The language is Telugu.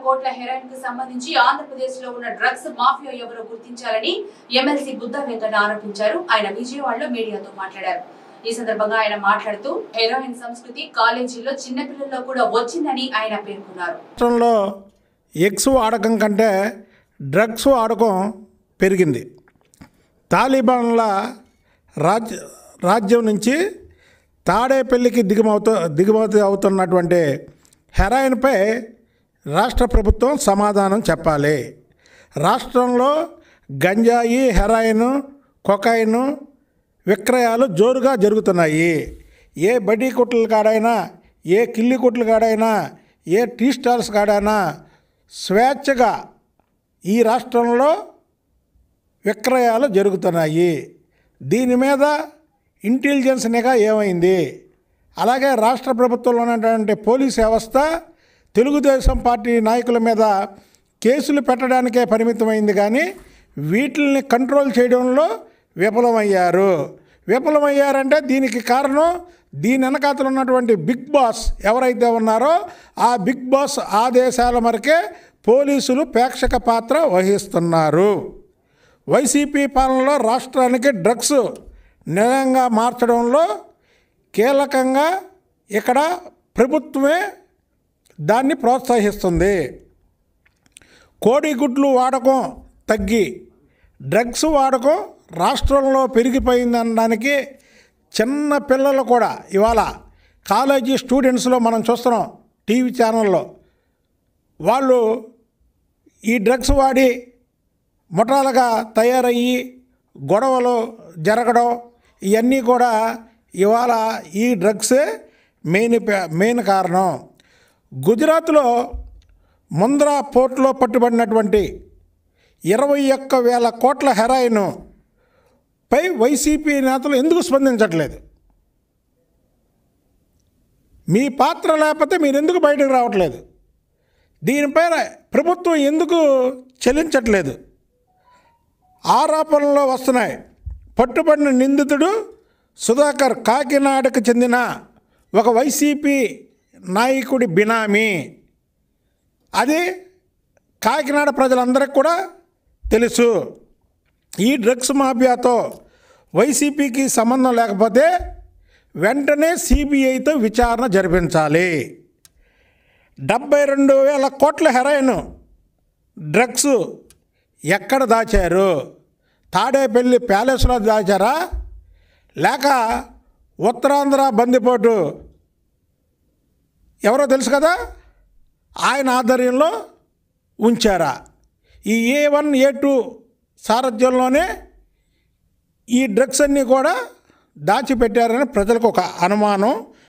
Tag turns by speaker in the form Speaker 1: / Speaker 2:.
Speaker 1: కోట్ల హెరాయిన్ కు సంబంధించి ఆంధ్రప్రదేశ్ లో ఉన్న డ్రగ్స్ మాఫియా ఎవరో గుర్తించాలని ఎమ్మెల్సీ బుద్ధ వెంకన్న ఆరోపించారు ఆయన విజయవాడలో మీడియాతో మాట్లాడారు ఈ సందర్భంగా ఆయన మాట్లాడుతూ హెరాయిన్ సంస్కృతి కాలేజీల్లో చిన్నపిల్లల్లో కూడా వచ్చిందని ఆయన పేర్కొన్నారు
Speaker 2: రాష్ట్రంలో ఎగ్స్ వాడకం కంటే డ్రగ్స్ వాడకం పెరిగింది తాలిబాన్ల రాజ్య రాజ్యం నుంచి తాడేపల్లికి దిగుమవుతూ దిగుమతి అవుతున్నటువంటి హెరాయిన్పై రాష్ట్ర ప్రభుత్వం సమాధానం చెప్పాలి రాష్ట్రంలో గంజాయి హెరాయిన్ కొకాయిన్ విక్రయాలు జోరుగా జరుగుతున్నాయి ఏ బడ్డీ కొట్ల కాడైనా ఏ కిల్లి కొట్ల కాడైనా ఏ టీ స్టాల్స్ కాడైనా స్వేచ్ఛగా ఈ రాష్ట్రంలో విక్రయాలు జరుగుతున్నాయి దీని మీద ఇంటెలిజెన్స్ నిఘా ఏమైంది అలాగే రాష్ట్ర ప్రభుత్వంలో ఉన్నటువంటి పోలీస్ వ్యవస్థ తెలుగుదేశం పార్టీ నాయకుల మీద కేసులు పెట్టడానికే పరిమితమైంది కానీ వీటిల్ని కంట్రోల్ చేయడంలో విఫలమయ్యారు విఫలమయ్యారంటే దీనికి కారణం దీని వెనకాతలు ఉన్నటువంటి బిగ్ బాస్ ఎవరైతే ఉన్నారో ఆ బిగ్ బాస్ ఆదేశాల మరకే పోలీసులు ప్రేక్షక పాత్ర వహిస్తున్నారు వైసీపీ పాలనలో రాష్ట్రానికి డ్రగ్స్ నిలయంగా మార్చడంలో కీలకంగా ఇక్కడ ప్రభుత్వమే దాన్ని ప్రోత్సహిస్తుంది కోడిగుడ్లు వాడకం తగ్గి డ్రగ్స్ వాడకం రాష్ట్రంలో పెరిగిపోయిందనడానికి చిన్న పిల్లలు కూడా ఇవాళ కాలేజీ స్టూడెంట్స్లో మనం చూస్తున్నాం టీవీ ఛానల్లో వాళ్ళు ఈ డ్రగ్స్ వాడి ముఠాలుగా తయారయ్యి గొడవలు జరగడం ఇవన్నీ కూడా ఇవాళ ఈ డ్రగ్సే మెయిన్ ప- మెయిన్ కారణం గుజరాత్లో ముంద్రా పోర్ట్లో పట్టుబడినటువంటి ఇరవై ఒక్క వేల కోట్ల హెరాయిన్ పై వైసీపీ నేతలు ఎందుకు స్పందించట్లేదు మీ పాత్ర లేకపోతే మీరు ఎందుకు బయటకు రావట్లేదు దీనిపైన ప్రభుత్వం ఎందుకు చెల్లించట్లేదు ఆరోపణలు వస్తున్నాయి పట్టుబడిన నిందితుడు సుధాకర్ కాకినాడకు చెందిన ఒక వైసీపీ నాయకుడి బినామీ అది కాకినాడ ప్రజలందరికీ కూడా తెలుసు ఈ డ్రగ్స్ మాఫియాతో వైసీపీకి సంబంధం లేకపోతే వెంటనే సిబిఐతో విచారణ జరిపించాలి డెబ్బై రెండు వేల కోట్ల హెరాయిన్ డ్రగ్స్ ఎక్కడ దాచారు తాడేపల్లి ప్యాలెస్లో దాచారా లేక ఉత్తరాంధ్ర బందిపోటు ఎవరో తెలుసు కదా ఆయన ఆధ్వర్యంలో ఉంచారా ఈ ఏ వన్ ఏ టూ సారథ్యంలోనే ఈ డ్రగ్స్ అన్నీ కూడా దాచిపెట్టారని ప్రజలకు ఒక అనుమానం